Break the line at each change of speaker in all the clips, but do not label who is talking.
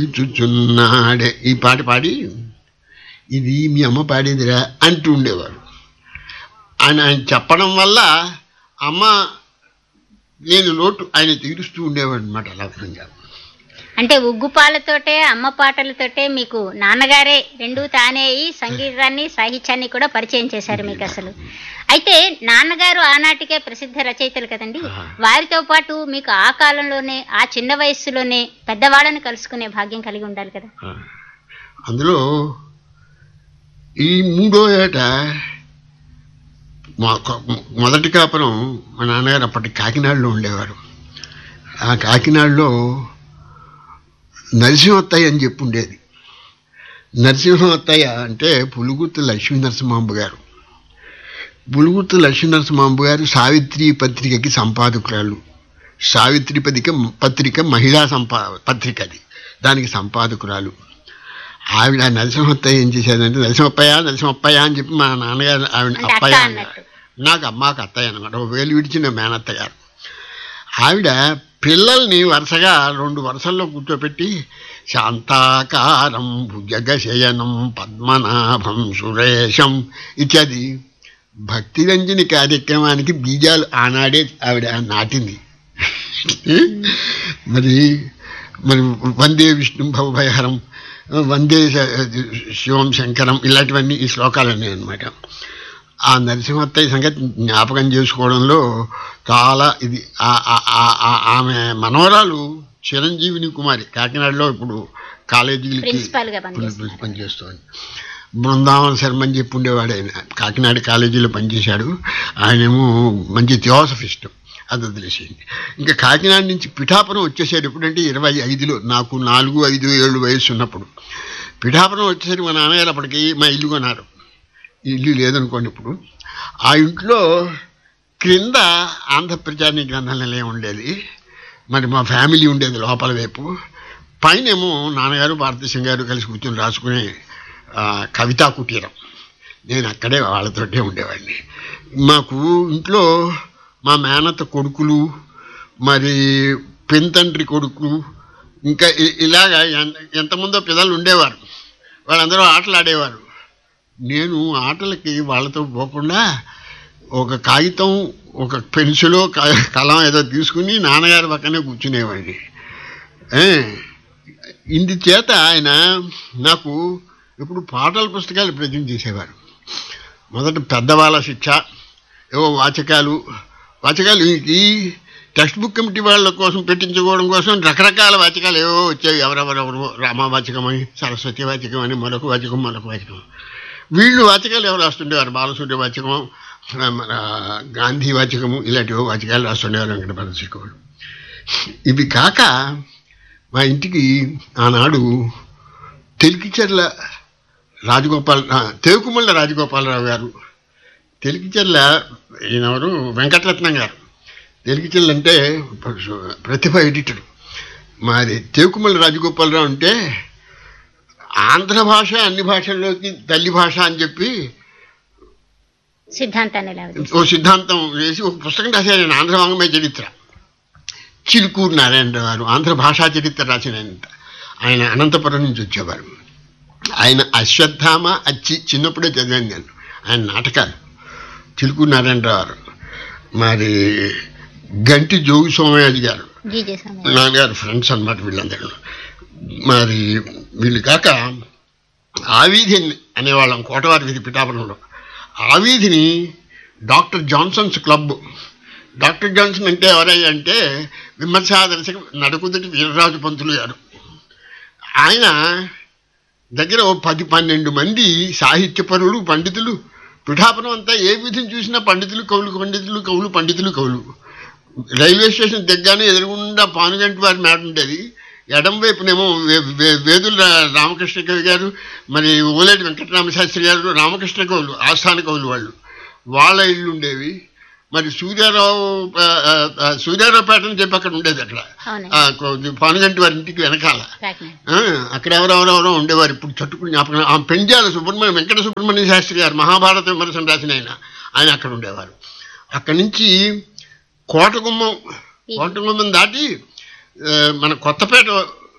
చుచున్నాడే ఈ పాట పాడి ఇది మీ అమ్మ పాడేదిరా అంటూ ఉండేవారు ఆయన ఆయన చెప్పడం వల్ల అమ్మ లేని లోటు ఆయన తీరుస్తూ ఉండేవాడు అనమాట లక్షణంగా
అంటే ఉగ్గుపాలతోటే అమ్మ పాటలతోటే మీకు నాన్నగారే రెండు తానే అయి సంగీతాన్ని సాహిత్యాన్ని కూడా పరిచయం చేశారు మీకు అసలు అయితే నాన్నగారు ఆనాటికే ప్రసిద్ధ రచయితలు కదండి
ఆహా.
వారితో పాటు మీకు ఆ కాలంలోనే ఆ చిన్న వయస్సులోనే పెద్దవాళ్ళని కలుసుకునే భాగ్యం కలిగి ఉండాలి కదా
ఆ. అందులో ఈ మూడో ఏట మా కొ- మొదటి కాపురం మా నాన్నగారు అప్పటి కాకినాడలో ఉండేవారు ఆ కాకినాడలో నరసింహత్తయ్య అని చెప్పి ఉండేది నరసింహత్తయ్య అంటే పులుగుర్తు లక్ష్మీ నరసింహాంబ గారు పులుగుర్తు లక్ష్మీ నరసింహాంబ గారు సావిత్రి పత్రికకి సంపాదకురాలు సావిత్రి పత్రిక పత్రిక మహిళా సంపా పత్రిక అది దానికి సంపాదకురాలు ఆవిడ నరసింహత్తయ్య ఏం చేసేదంటే నరసింహప్పయ్య నరసింహప్పయ్య అని చెప్పి మా నాన్నగారు ఆవిడ
అంటే అక్క
అప్పయ్య
అన్నట్టు.
అనేవారు. నాకు అమ్మాకు అత్తయ్య అనమాట ఒక వేలు విడిచిన మేనత్త గారు ఆవిడ పిల్లల్ని వరుసగా రెండు వరుసల్లో కూర్చోపెట్టి శాంతాకారం భుజగశయనం పద్మనాభం సురేశం ఇత్యాది భక్తిరంజని కార్యక్రమానికి బీజాలు ఆనాడే ఆవిడ నాటింది మరి మరి వందే విష్ణు భవభయహరం వందే శ- శివం శంకరం ఇలాంటివన్నీ ఈ శ్లోకాలన్నీ అనమాట ఆ నరసింహత్తయ్య సంగతి జ్ఞాపకం చేసుకోవడంలో చాలా ఇది ఆ- ఆ- ఆ- ఆ- ఆమె మనవరాలు చిరంజీవిని కుమారి కాకినాడలో ఇప్పుడు కాలేజీలకి
ప్రిన్సిపాల్ గా పనిచేస్తున్నారు.
పనిచేస్తుంది బృందావన శర్మ అని చెప్పి ఉండేవాడు ఆయన కాకినాడ కాలేజీలో పనిచేశాడు ఆయనేమో మంచి థియోసఫిస్ట్ అది వదిలేసింది ఇంకా కాకినాడ నుంచి పిఠాపురం వచ్చేసాడు ఎప్పుడంటే ఇరవై ఐదులో నాకు నాలుగు ఐదు ఏళ్ళు వయసు ఉన్నప్పుడు పిఠాపురం వచ్చేసరికి మా నాన్నగారు అప్పటికి మా ఇల్లు కొన్నారు ఈ ఇల్లు లేదనుకోండి ఇప్పుడు ఆ ఇంట్లో క్రింద ఆంధ్రప్రచారిణి గ్రంథాలయం ఉండేది మరి మా ఫ్యామిలీ ఉండేది లోపల వైపు పైనేమో నాన్నగారు భారతీసింగ్ గారు కలిసి కూర్చొని రాసుకునే ఆ, కవితా కుటీరం నేను అక్కడే వాళ్ళతోటే ఉండేవాడిని మాకు ఇంట్లో మా మేనత్త కొడుకులు మరి పెంతండ్రి కొడుకులు ఇంకా ఇ- ఇలాగా ఎంత- ఎంతమందో పిల్లలు ఉండేవారు వాళ్ళందరూ ఆటలు ఆడేవారు నేను ఆటలకి వాళ్ళతో పోకుండా ఒక కాగితం ఒక పెన్సిలో క- కలం ఏదో తీసుకుని నాన్నగారి పక్కనే కూర్చునేవాడిని ఏ, ఇందు చేత ఆయన నాకు ఇప్పుడు పాటల పుస్తకాలు ప్రజెంట్ చేసేవారు మొదట పెద్దవాళ్ళ శిక్ష ఏవో వాచకాలు వాచకాలు ఈ టెక్స్ట్ బుక్ కమిటీ వాళ్ళ కోసం పెట్టించుకోవడం కోసం రకరకాల వాచకాలు ఏవో వచ్చాయి ఎవరెవరెవరు రామవాచకం అని సరస్వతి వాచకం అని మరొక వాచకం మరొక వాచకం వీళ్ళు వాచకాలు ఎవరు రాస్తుండేవారు బాలసూర్య వాచకం ఆ, మన గాంధీ వాచకము ఇలాంటివో వాచకాలు రాస్తుండేవారు వెంకటపద శిఖవుడు ఇవి కాక మా ఇంటికి ఆనాడు తెలికిచెర్ల రాజగోపాల్ ఆ, తేకుమళ్ళ రాజగోపాలరావు గారు తెలికిచెర్ల ఈయనెవరు వెంకటరత్నం గారు తెలికిచెర్ల అంటే ప్రతిభ ఎడిటర్ మరి తేకుమళ్ళ రాజగోపాలరావు అంటే ఆంధ్ర భాష అన్ని భాషల్లోకి తల్లి భాష అని చెప్పి
సిద్ధాంతాన్ని ఎలా
ఓ సిద్ధాంతం వేసి ఒక పుస్తకం రాశారు ఆయన ఆంధ్ర వాంగ్మయ చరిత్ర చిలుకూరు నారాయణ గారు ఆంధ్ర భాషా చరిత్ర రాసిన ఆయన ఆయన అనంతపురం నుంచి వచ్చేవారు ఆయన అశ్వత్థామ అచ్చి చిన్నప్పుడే చదివాను నేను ఆయన నాటకాలు చిలుకూరు నారాయణరావు గారు మరి గంటి జోగి సోమయాజి గారు
జీజే స్వామి
నాన్నగారు ఫ్రెండ్స్ అన్నమాట వీళ్ళందరూ మరి వీళ్ళు కాక ఆవీధి అనేవాళ్ళం కోటవారి వీధి పిఠాపురంలో ఆవీధిని doctor Johnson's club doctor Johnson అంటే ఎవరయ్యా అంటే విమర్శాదర్శక నడుకుదటి వీరరాజు పంతులు గారు ఆయన దగ్గర ఓ పది పన్నెండు మంది సాహిత్యపరులు పండితులు పిఠాపురం అంతా ఏ విధిని చూసినా పండితులు కవులు పండితులు కవులు పండితులు కవులు రైల్వే స్టేషన్ దగ్గరనే ఎదురుగుండా పానుగంటి వారి మేడ ఉండేది ఎడం వైపునేమో వే- వే- వేదుల రా- రామకృష్ణ కవి గారు మరి ఓలేటి వెంకటరామశాస్త్రి గారు రామకృష్ణ కవులు ఆస్థాన కవులు వాళ్ళు వాళ్ళ ఇల్లు ఉండేవి మరి సూర్యారావు ఆ, ఆ, ఆ, సూర్యారావుపేట అని చెప్పి అక్కడ ఉండేది అక్కడ
అవునండి
ఆ, కొ- పానుగంటి వారి ఇంటికి వెనకాల
కాకినాడ
ఆ, అక్కడ ఎవరెవరెవరో ఉండేవారు ఇప్పుడు చట్టుకుని జ్ఞాపకం ఆ పెంజాల సుబ్రహ్మణ్యం వెంకట సుబ్రహ్మణ్య శాస్త్రి గారు మహాభారత విమర్శన రాసిన ఆయన ఆయన అక్కడ ఉండేవారు అక్కడి నుంచి కోటగుమ్మం కోటగుమ్మం దాటి ఆ, మన కొత్తపేట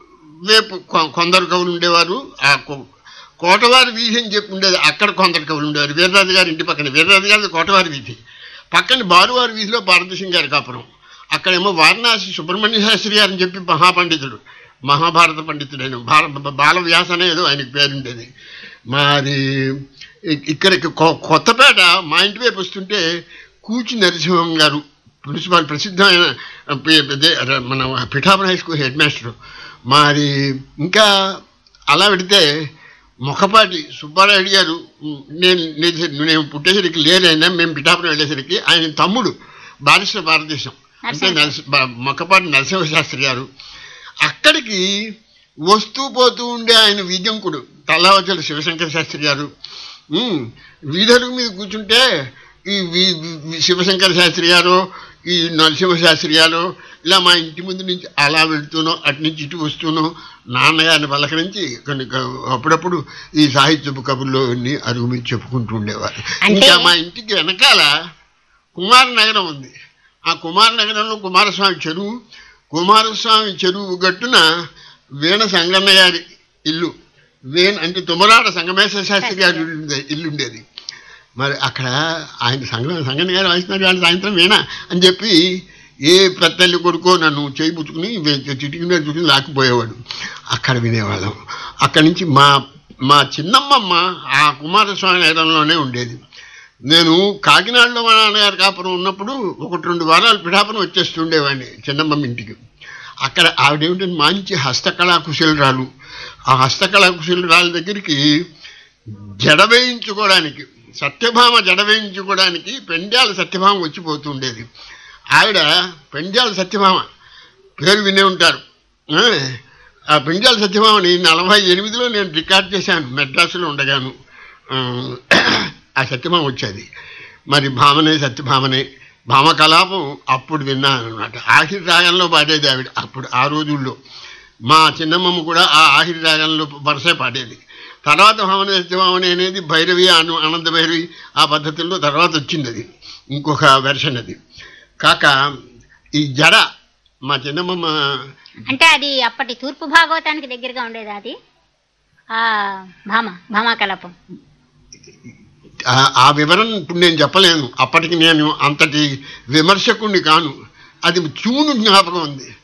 వైపు కొ- కొందరు కవులు ఉండేవారు ఆ కో- కోటవారి వీధి అని చెప్పి ఉండేది అక్కడ కొందరు కవులు ఉండేవారు వీర్రాజు గారి ఇంటి పక్కన వీర్రాజు గారి కోటవారి వీధి పక్కన బారువారి వీధిలో భారతదేశం గారి కాపురం అక్కడేమో వారణాసి సుబ్రహ్మణ్య శాస్త్రి గారు అని చెప్పి మహాపండితుడు మహాభారత పండితుడైన భార బాల వ్యాస అనేది ఆయనకి పేరుండేది మాది ఇ- ఇక్కడికి కొ- కొత్తపేట మా ఇంటి వైపు వస్తుంటే కూచి నరసింహం గారు ప్రిన్సిపాల్ ప్రసిద్ధమైన పి- అదే మన Pithapuram high school headmaster మాది ఇంకా అలా పెడితే మొక్కపాటి సుబ్బారాయుడు గారు ఉమ్, నేను నేను నేను పుట్టేసరికి లేనైనా మేము పిఠాపురం వెళ్ళేసరికి ఆయన తమ్ముడు బారిస్టర్ భారతదేశం అంటే
నరసింహ.
నరసి బ- మొక్కపాటి నరసింహ శాస్త్రి గారు అక్కడికి వస్తూ పోతూ ఉండే ఆయన వీజంకుడు తల్లావచల శివశంకర శాస్త్రి గారు ఉమ్, వీధరుగు మీద కూర్చుంటే ఈ వి- వి- శివశంకర శాస్త్రి గారు ఈ నరసింహ శాస్త్రి గారు ఇలా మా ఇంటి ముందు నుంచి అలా వెళ్తూనో అటు నుంచి ఇటు వస్తూనో నాన్నగారిని పలకరించి కొన్ని క- అప్పుడప్పుడు ఈ సాహిత్యపు కబుర్లో అన్ని అరుగు మీద చెప్పుకుంటూ ఉండేవారు
అంటే-
ఇంకా మా ఇంటికి వెనకాల కుమార నగరం ఉంది ఆ కుమార నగరంలో కుమారస్వామి చెరువు కుమారస్వామి చెరువు గట్టున వీణ సంగన్న గారి ఇల్లు వీణ అంటే తుమ్మరాడ సంగమేశ్వర శాస్త్రి గారి ఇల్లు ఉండే- ఇల్లు ఉండేది మరి అక్కడ ఆయన సంగ సంగన్న గారు వాయిస్తున్నారు వాళ్ళు సాయంత్రం వీణ అని చెప్పి ఏ పెద్దల్లి కొడుకో నన్ను చేయి పుచ్చుకుని చిటికి మీద చుట్టుకుని లాక్కుపోయేవాడు అక్కడ వినేవాళ్ళం అక్కడి నుంచి మా మా చిన్నమ్మమ్మ ఆ కుమారస్వామి నగరంలోనే ఉండేది నేను కాకినాడలో మా నాన్నగారు కాపురం ఉన్నప్పుడు ఒకటి రెండు వారాలు పిఠాపురం వచ్చేస్తుండేవాడిని చిన్నమ్మ ఇంటికి అక్కడ ఆవిడేమిటంటే మంచి హస్తకళా కుశలరాలు ఆ హస్తకళా కుశలరాల దగ్గరికి జడ వేయించుకోవడానికి సత్యభామ జడ వేయించుకోవడానికి పెండ్యాల సత్యభామ వచ్చిపోతూ ఉండేది ఆవిడ పెండ్యాల సత్యభామ పేరు వినే ఉంటారు ఆ, ఆ పెండ్యాల సత్యభామని నలభై ఎనిమిదిలో నేను రికార్డ్ చేశాను మెడ్రాసులో ఉండగాను ఆ, ఆ సత్యభామ వచ్చేది మరి భామనే సత్యభామనే భామ కలాపం అప్పుడు విన్నాను అనమాట ఆఖరి రాగంలో పాడేది ఆవిడ అప్పుడు ఆ రోజుల్లో మా చిన్నమ్మమ్మ కూడా ఆ ఆఖరి రాగంలో వరుసే పాడేది తర్వాత భావన సత్యభామని అనేది భైరవి అను ఆనంద భైరవి ఆ పద్ధతుల్లో తర్వాత వచ్చింది అది ఇంకొక వెర్షన్ అది కాక ఈ జడ మా చిన్నమ్మమ్మ
అంటే అది అప్పటి తూర్పు భాగవతానికి దగ్గరగా ఉండేదా అది ఆ భామ భామాకలాపం
ఆ- ఆ వివరణ ఇప్పుడు నేను చెప్పలేను అప్పటికి నేను అంతటి విమర్శకుణ్ణి కాను అది చూను జ్ఞాపకం ఉంది